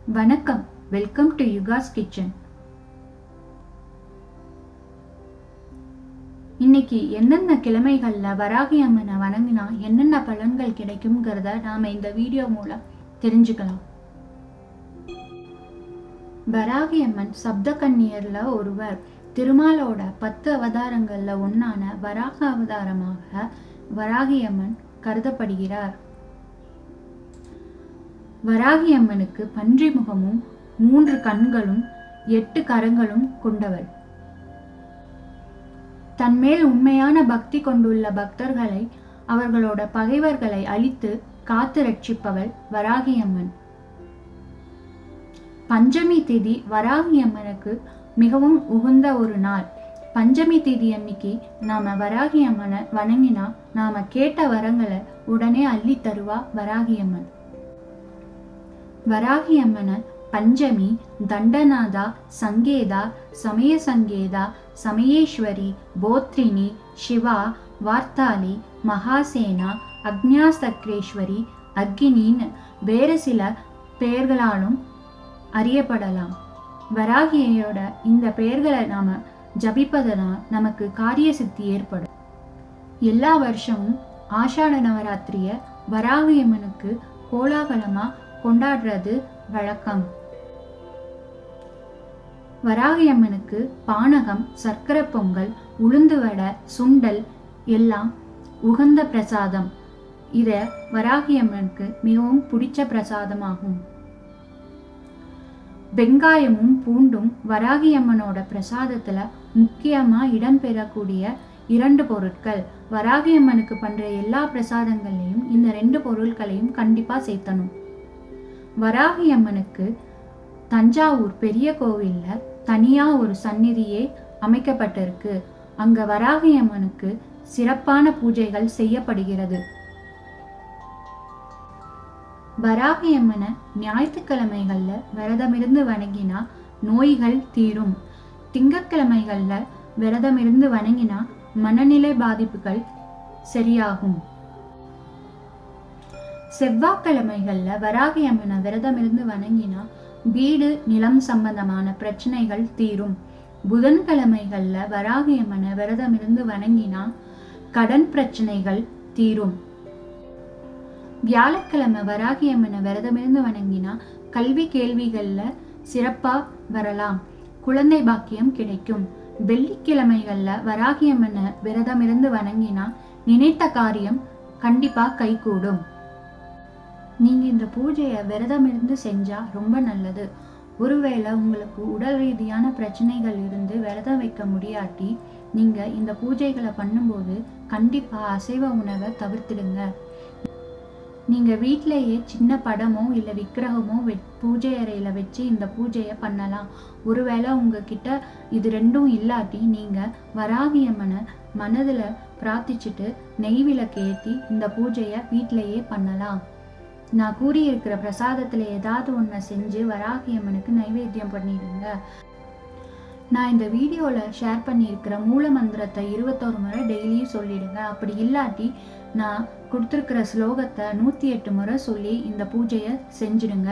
வணக்கம் welcome to யுகாஸ் kitchen இன்னைக்கு எந்தெந்த கிழமைகள்ல வராகி அம்மனை வணங்கினா என்னென்ன பலன்கள் கிடைக்குங்கிறத நாம இந்த வீடியோ மூலம் தெரிஞ்சுக்கலாம் வராகி அம்மன் சப்த கன்னியர்ல ஒருவர் திருமாலோட பத்து அவதாரங்கள்ல ஒன்னான வராக அவதாரமாக வராகி அம்மன் கருதப்படுகிறார் வராகி அம்மனுக்கு பன்றி முகமும் மூன்று கண்களும் எட்டு கரங்களும் கொண்டவள் தன்மேல் உண்மையான பக்தி கொண்டுள்ள பக்தர்களை அவர்களோட பகைவர்களை அழித்து காத்து ரட்சிப்பவள் வராகி அம்மன் பஞ்சமி திதி வராகி அம்மனுக்கு மிகவும் உகந்த ஒரு நாள் பஞ்சமி திதி அன்னைக்கு நாம வராகி அம்மனை வணங்கினா நாம கேட்ட வரங்களை உடனே அள்ளி தருவா வராகி அம்மன் வராகி அம்மனை பஞ்சமி தண்டநாதா சங்கேதா சமய சங்கேதா சமயேஸ்வரி போத்ரினி சிவா வார்த்தாளி மகாசேனா அக்ஞாசக்ரேஸ்வரி அக்னின்னு வேறு சில பெயர்களாலும் அறியப்படலாம் வராகியோட இந்த பெயர்களை நாம ஜபிப்பதனால் நமக்கு காரிய சித்தி ஏற்படும் எல்லா வருஷமும் ஆஷாட நவராத்திரிய வராகியம்மனுக்கு கோலாகலமா கொண்டாடுறது வழக்கம் வராகியம்மனுக்கு பானகம் சர்க்கரை பொங்கல் உளுந்து வடை சுண்டல் எல்லாம் உகந்த பிரசாதம் இத வராகியம்மனுக்கு மிகவும் பிடிச்ச பிரசாதமாகும் வெங்காயமும் பூண்டும் வராகியம்மனோட பிரசாதத்துல முக்கியமா இடம்பெறக்கூடிய இரண்டு பொருட்கள் வராகியம்மனுக்கு பண்ற எல்லா பிரசாதங்கள்லையும் இந்த ரெண்டு பொருட்களையும் கண்டிப்பா சேர்த்தணும் வராகி அம்மனுக்கு தஞ்சாவூர் பெரிய கோவில்ல தனியா ஒரு சந்நிதியே அமைக்கப்பட்டிருக்கு அங்க வராகி அம்மனுக்கு சிறப்பான பூஜைகள் செய்யப்படுகிறது வராகி அம்மனை ஞாயிற்றுக்கிழமைகள்ல விரதமிருந்து வணங்கினா நோய்கள் தீரும் திங்கட்கிழமைகள்ல விரதமிருந்து வணங்கினா மனநிலை பாதிப்புகள் சரியாகும் செவ்வாய்க்கிழமைகள்ல வராகி அம்மனை விரதம் இருந்து வணங்கினா வீடு நிலம் சம்பந்தமான பிரச்சனைகள் தீரும் புதன்கிழமைகள்ல வராகி அம்மனை விரதம் இருந்து வணங்கினா கடன் பிரச்சனைகள் தீரும் வியாழக்கிழமை வராகி அம்மனை விரதம் இருந்து வணங்கினா கல்வி கேள்விகள்ல சிறப்பா வரலாம் குழந்தை பாக்கியம் கிடைக்கும் வெள்ளிக்கிழமைகள்ல வராகி அம்மனை விரதம் இருந்து வணங்கினா நினைத்த காரியம் கண்டிப்பா கைகூடும் நீங்க இந்த பூஜையை விரதம் இருந்து செஞ்சா ரொம்ப நல்லது ஒருவேளை உங்களுக்கு உடல் ரீதியான பிரச்சனைகள் இருந்து விரதம் வைக்க முடியாட்டி நீங்க இந்த பூஜைகளை பண்ணும்போது கண்டிப்பா அசைவ உணவை தவிர்த்திடுங்க நீங்க வீட்டிலேயே சின்ன படமோ இல்ல விக்கிரகமோ வெ பூஜை அறையில வச்சு இந்த பூஜையை பண்ணலாம் ஒருவேளை உங்ககிட்ட இது ரெண்டும் இல்லாட்டி நீங்க வராகியம்மனை மனதுல பிரார்த்திச்சுட்டு நெய் விளக்கு ஏத்தி இந்த பூஜையை வீட்டிலேயே பண்ணலாம் நான் கூறியிருக்கிற பிரசாதத்தில் ஏதாவது ஒன்றை செஞ்சு வராகி அம்மனுக்கு நைவேத்தியம் பண்ணிடுங்க நான் இந்த வீடியோவில் ஷேர் பண்ணியிருக்கிற மூல மந்திரத்தை இருபத்தோரு முறை டெய்லியும் சொல்லிடுங்க அப்படி இல்லாட்டி நான் கொடுத்துருக்கிற ஸ்லோகத்தை நூற்றி எட்டு முறை சொல்லி இந்த பூஜையை செஞ்சிடுங்க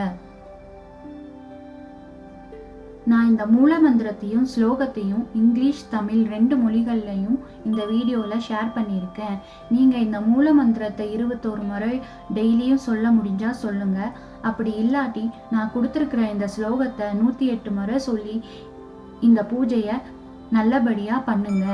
நான் இந்த மூல மந்திரத்தையும் ஸ்லோகத்தையும் இங்கிலீஷ் தமிழ் ரெண்டு மொழிகள்லையும் இந்த வீடியோவில் ஷேர் பண்ணியிருக்கேன் நீங்கள் இந்த மூல மந்திரத்தை இருபத்தோரு முறை டெய்லியும் சொல்ல முடிஞ்சால் சொல்லுங்கள் அப்படி இல்லாட்டி நான் கொடுத்துருக்குற இந்த ஸ்லோகத்தை நூற்றி எட்டு முறை சொல்லி இந்த பூஜையை நல்லபடியாக பண்ணுங்க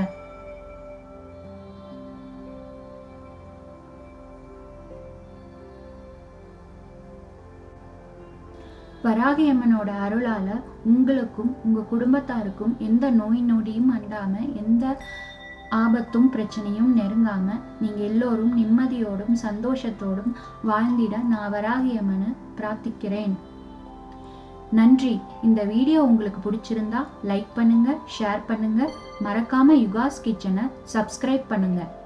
வராகி அம்மனோட அருளால உங்களுக்கும் உங்க குடும்பத்தாருக்கும் எந்த நோய் நொடியும் அண்டாம எந்த ஆபத்தும் பிரச்சனையும் நெருங்காம நீங்க எல்லோரும் நிம்மதியோடும் சந்தோஷத்தோடும் வாழ்ந்திட நான் வராகி அம்மனை பிரார்த்திக்கிறேன் நன்றி இந்த வீடியோ உங்களுக்கு பிடிச்சிருந்தா லைக் பண்ணுங்க ஷேர் பண்ணுங்க மறக்காம யுகாஸ் கிச்சனை சப்ஸ்கிரைப் பண்ணுங்க